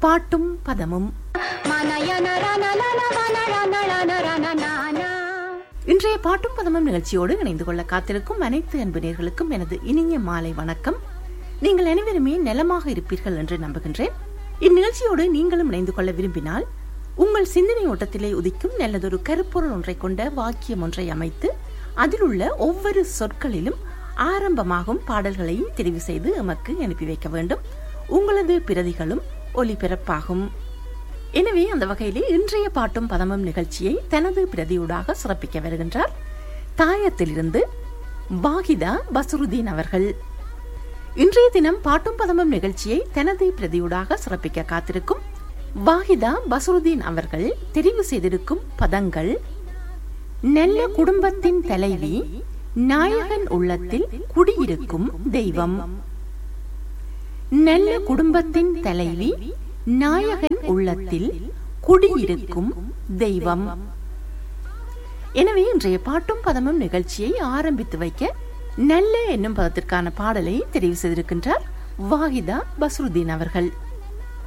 பாட்டும் பதமும் இன்றைய பாட்டும் பதமும் நிகழ்ச்சியோடு இணைந்து கொள்ள காத்திருக்கும் அனைத்து அன்பு நேர்களுக்கும் எனது இனிய மாலை வணக்கம் நீங்கள் அனைவருமே நலமாக இருப்பீர்கள் என்று நம்புகின்றேன் இந்நிகழ்ச்சியோடு நீங்களும் இணைந்து கொள்ள விரும்பினால் உங்கள் சிந்தனை ஓட்டத்திலே உதிக்கும் நல்லதொரு கருப்பொருள் ஒன்றை கொண்ட வாக்கியம் ஒன்றை அமைத்து அதில் உள்ள ஒவ்வொரு சொற்களிலும் ஆரம்பமாகும் பாடல்களையும் தெரிவு செய்து எமக்கு அனுப்பி வைக்க வேண்டும் உங்களது பிரதிகளும் ஒலிபரப்பாகும் எனவே அந்த வகையிலே இன்றைய பாட்டும் பதமும் நிகழ்ச்சியை தனது பிரதியூடாக சிறப்பிக்க வருகின்றார் தாயத்திலிருந்து வாகிதா பசுருதீன் அவர்கள் இன்றைய தினம் பாட்டும் பதமும் நிகழ்ச்சியை தனது பிரதியூடாக சிறப்பிக்க காத்திருக்கும் வாகிதா பசுருதீன் அவர்கள் தெரிவு செய்திருக்கும் பதங்கள் நல்ல குடும்பத்தின் தலைவி நாயகன் உள்ளத்தில் குடியிருக்கும் தெய்வம் நல்ல குடும்பத்தின் தலைவி நாயகன் உள்ளத்தில் குடியிருக்கும் தெய்வம் எனவே இன்றைய பாட்டும் பதமும் நிகழ்ச்சியை ஆரம்பித்து வைக்க நல்ல என்னும் பதத்திற்கான பாடலை தெரிவு செய்திருக்கின்றார் வாகிதா பஸ்ருதீன் அவர்கள்